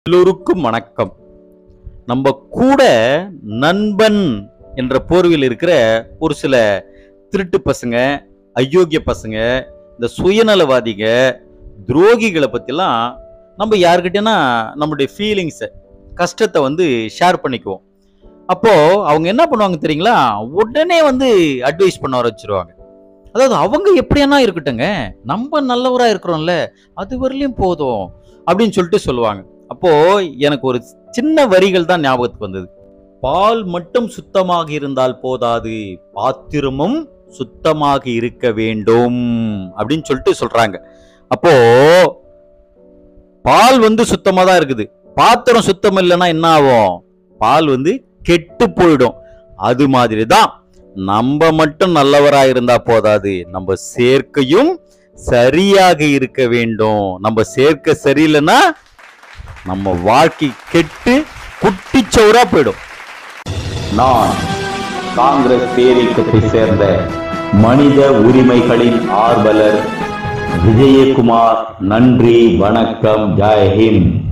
எல்லோருக்கும் வணக்கம் நம்ம கூட நண்பன் என்ற போர்வையில் இருக்கிற ஒரு சில திருட்டு பசங்க அயோக்கிய பசங்க இந்த சுயநலவாதிக துரோகிகளை பற்றிலாம் நம்ம யாருக்கிட்டேனா நம்மளுடைய ஃபீலிங்ஸை கஷ்டத்தை வந்து ஷேர் பண்ணிக்குவோம் அப்போ அவங்க என்ன பண்ணுவாங்க தெரியுங்களா உடனே வந்து அட்வைஸ் பண்ண ஆரம்பிச்சிருவாங்க அதாவது அவங்க எப்படியானா இருக்கட்டுங்க நம்ம நல்லவரா இருக்கிறோம்ல அது வரலையும் போதும் அப்படின்னு சொல்லிட்டு சொல்லுவாங்க அப்போ எனக்கு ஒரு சின்ன வரிகள் தான் ஞாபகத்துக்கு வந்தது பால் மட்டும் சுத்தமாக இருந்தால் போதாது பாத்திரமும் சுத்தமாக இருக்க வேண்டும் அப்படின்னு சொல்லிட்டு சொல்றாங்க அப்போ பால் வந்து சுத்தமா தான் இருக்குது பாத்திரம் சுத்தம் இல்லைன்னா என்ன ஆகும் பால் வந்து கெட்டு போயிடும் அது மாதிரி தான் நம்ம மட்டும் நல்லவரா இருந்தா போதாது நம்ம சேர்க்கையும் சரியாக இருக்க வேண்டும் நம்ம சேர்க்கை சரியில்லைன்னா நம்ம வாழ்க்கை கெட்டு குட்டிச்சோரா போயிடும் நான் காங்கிரஸ் பேரியக்கத்தை சேர்ந்த மனித உரிமைகளின் ஆர்வலர் விஜயகுமார் நன்றி வணக்கம் ஜெய் ஹிந்த்